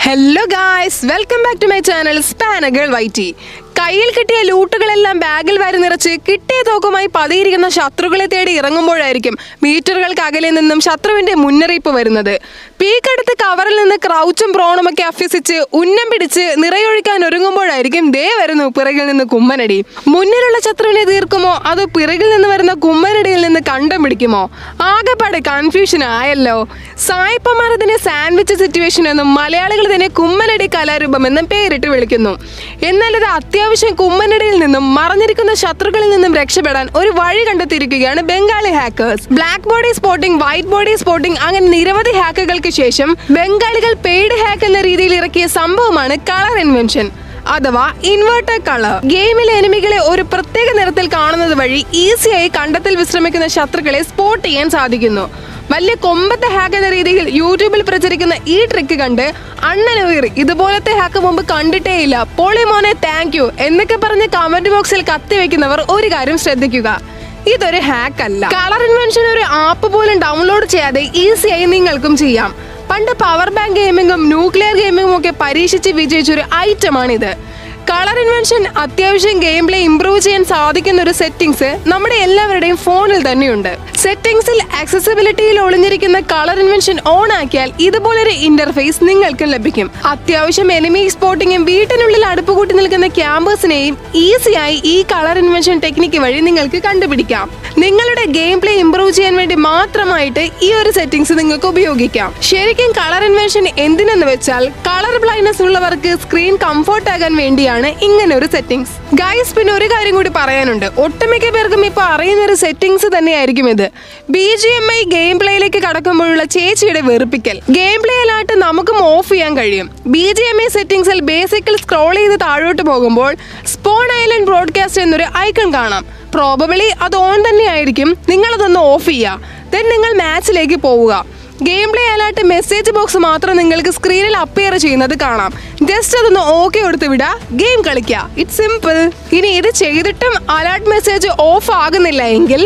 hello guys welcome back to my channel സ്പാനകൾ YT കയ്യിൽ കിട്ടിയ ലൂട്ടുകളെല്ലാം ബാഗിൽ വാരി നിറച്ച് കിട്ടിയ തോക്കുമായി പതിയിരിക്കുന്ന ശത്രുക്കളെ തേടി ഇറങ്ങുമ്പോഴായിരിക്കും മീറ്ററുകൾക്ക് അകലെ നിന്നും ശത്രുവിന്റെ മുന്നറിയിപ്പ് വരുന്നത് പീക്കടുത്ത് കവറിൽ നിന്ന് ക്രൗച്ചും പ്രോണുമൊക്കെ അഭ്യസിച്ച് ഉന്നം പിടിച്ച് നിറയൊഴിക്കാൻ ഒരുങ്ങുമ്പോഴായിരിക്കും ദേ വരുന്നു പിറകിൽ നിന്ന് കുമ്മനടി മുന്നിലുള്ള ശത്രുവിനെ തീർക്കുമോ അതോ പിറകിൽ നിന്ന് വരുന്ന കുമ്മനടിയിൽ നിന്ന് കണ്ടം പിടിക്കുമോ ആകെപ്പാടെ കൺഫ്യൂഷൻ ആയല്ലോ സായിപ്പമാർ ഇതിനെ സാൻഡ്വിച്ച് സിറ്റുവേഷൻ എന്നും മലയാളികൾ ഇതിനെ കുമ്മനടി കലാരൂപം എന്നും പേരിട്ട് വിളിക്കുന്നു എന്നാൽ ഇത് അത്യാവശ്യം കുമ്മനടിയിൽ നിന്നും മറഞ്ഞിരിക്കുന്ന ശത്രുക്കളിൽ നിന്നും രക്ഷപ്പെടാൻ ഒരു വഴി കണ്ടെത്തിയിരിക്കുകയാണ് Bengali hackers black body spotting white body spotting അങ്ങനെ നിരവധി ഹാക്കുകൾക്ക് ശേഷം ബംഗാളികൾ പെയ്ഡ് ഹാക്ക് എന്ന രീതിയിൽ ഇറക്കിയ സംഭവമാണ് കളർ ഇൻവെൻഷൻ അഥവാ ഇൻവേർട്ടർ കളർ ഗെയിമിലെ എനിമികളെ ഒരു പ്രത്യേക നിറത്തിൽ കാണുന്നത് വഴി ഈസിയായി കണ്ടത്തിൽ വിശ്രമിക്കുന്ന ശത്രുക്കളെ സ്പോട്ട് ചെയ്യാൻ സാധിക്കുന്നു വലിയ കൊമ്പത്തെ ഹാക്ക് എന്ന രീതിയിൽ യൂട്യൂബിൽ പ്രചരിക്കുന്ന ഈ ട്രിക്ക് കണ്ട് അണ്ണനുവീർ ഇതുപോലത്തെ ഹാക്ക് മുമ്പ് കണ്ടിട്ടേയില്ല പോളിമോനെ താങ്ക് യു എന്നൊക്കെ പറഞ്ഞ് കമന്റ് ബോക്സിൽ കത്തിവെക്കുന്നവർ ഒരു കാര്യം ശ്രദ്ധിക്കുക ഇതൊരു ഹാക്ക് അല്ല കളർ ഇൻവെൻഷൻ ഒരു ആപ്പ് പോലും ഡൗൺലോഡ് ചെയ്യാതെ ഈസിയായി നിങ്ങൾക്കും ചെയ്യാം പണ്ട് പവർ ബാങ്ക് ഗെയിമിങ്ങും ന്യൂക്ലിയർ ഗെയിമിങ്ങും ഒക്കെ പരീക്ഷിച്ച് വിജയിച്ച ഒരു ഐറ്റമാണിത് കളർ ഇൻവെൻഷൻ അത്യാവശ്യം ഗെയിം പ്ലേ ഇംപ്രൂവ് ചെയ്യാൻ സാധിക്കുന്ന ഒരു സെറ്റിംഗ്സ് നമ്മുടെ എല്ലാവരുടെയും ഫോണിൽ തന്നെയുണ്ട് സെറ്റിംഗ്സിൽ ആക്സസിബിലിറ്റിയിൽ ഒളിഞ്ഞിരിക്കുന്ന കളർ ഇൻവെൻഷൻ ഓൺ ആക്കിയാൽ ഇതുപോലൊരു ഇന്റർഫേസ് നിങ്ങൾക്ക് ലഭിക്കും അത്യാവശ്യം എനിമി സ്പോട്ടിങ്ങും വീട്ടിനുള്ളിൽ അടുപ്പ് കൂട്ടി നിൽക്കുന്ന ക്യാമ്പേഴ്സിനെയും ഈസിയായി ഈ കളർ ഇൻവെൻഷൻ ടെക്നിക്ക് വഴി നിങ്ങൾക്ക് കണ്ടുപിടിക്കാം നിങ്ങളുടെ ഗെയിം പ്ലേ ഇംപ്രൂവ് ചെയ്യാൻ വേണ്ടി മാത്രമായിട്ട് ഈ ഒരു സെറ്റിംഗ്സ് നിങ്ങൾക്ക് ഉപയോഗിക്കാം ശരിക്കും കളർ ഇൻവെൻഷൻ എന്തിനെന്ന് വെച്ചാൽ കളർ ബ്ലൈൻഡ്നെസ് ഉള്ളവർക്ക് സ്ക്രീൻ കംഫോർട്ട് ആകാൻ വേണ്ടിയാണ് ഇങ്ങനെ ഒരു സെറ്റിംഗ്സ് ഗൈസ് പിന്നെ ഒരു കാര്യം കൂടി പറയാനുണ്ട് ഒട്ടുമിക്ക പേർക്കും ഇപ്പൊ അറിയുന്ന ഒരു സെറ്റിംഗ്സ് തന്നെയായിരിക്കും ഇത് B G M I game പ്ലേയിലേക്ക് കടക്കുമ്പോഴുള്ള ചേച്ചിയുടെ വെറുപ്പിക്കൽ ഗെയിം പ്ലേയിലായിട്ട് നമുക്കും ഓഫ് ചെയ്യാൻ കഴിയും ബി ജി എം ഐ സെറ്റിംഗ്സിൽ ബേസിക്കൽ സ്ക്രോൾ ചെയ്ത് താഴോട്ട് പോകുമ്പോൾ സ്പോൺ ഐലൻഡ് ബ്രോഡ്കാസ്റ്റ് എന്നൊരു ഐക്കൺ കാണാം പ്രോബബിളി അത് ഓൺ തന്നെ ആയിരിക്കും നിങ്ങളതൊന്ന് ഓഫ് ചെയ്യുക ദെൻ നിങ്ങൾ മാച്ചിലേക്ക് പോവുക game play alert message box മാത്രം നിങ്ങൾക്ക് സ്ക്രീനിൽ അപ്പിയർ ചെയ്യുന്നത് കാണാം ജസ്റ്റ് അതൊന്ന് ഓക്കെ കൊടുത്ത് വിടുക ഗെയിം കളിക്കുക ഇറ്റ്സ് സിമ്പിൾ ഇനി ഇത് ചെയ്തിട്ടും അലേർട്ട് മെസ്സേജ് ഓഫ് ആകുന്നില്ല എങ്കിൽ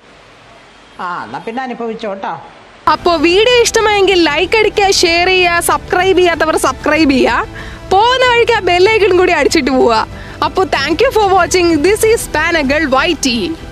ആ എന്നാ പിന്നെ അനുഭവിച്ചോട്ടോ അപ്പോൾ വീഡിയോ ഇഷ്ടമായെങ്കിൽ ലൈക്ക് അടിക്കുക ഷെയർ ചെയ്യുക സബ്സ്ക്രൈബ് ചെയ്യാത്തവർ സബ്സ്ക്രൈബ് ചെയ്യുക പോകുന്ന വഴിക്ക് ആ ബെല്ലൈക്കൺ കൂടി അടിച്ചിട്ട് പോവുക അപ്പോൾ thank you for watching this is പാനകൾ വൈ ടി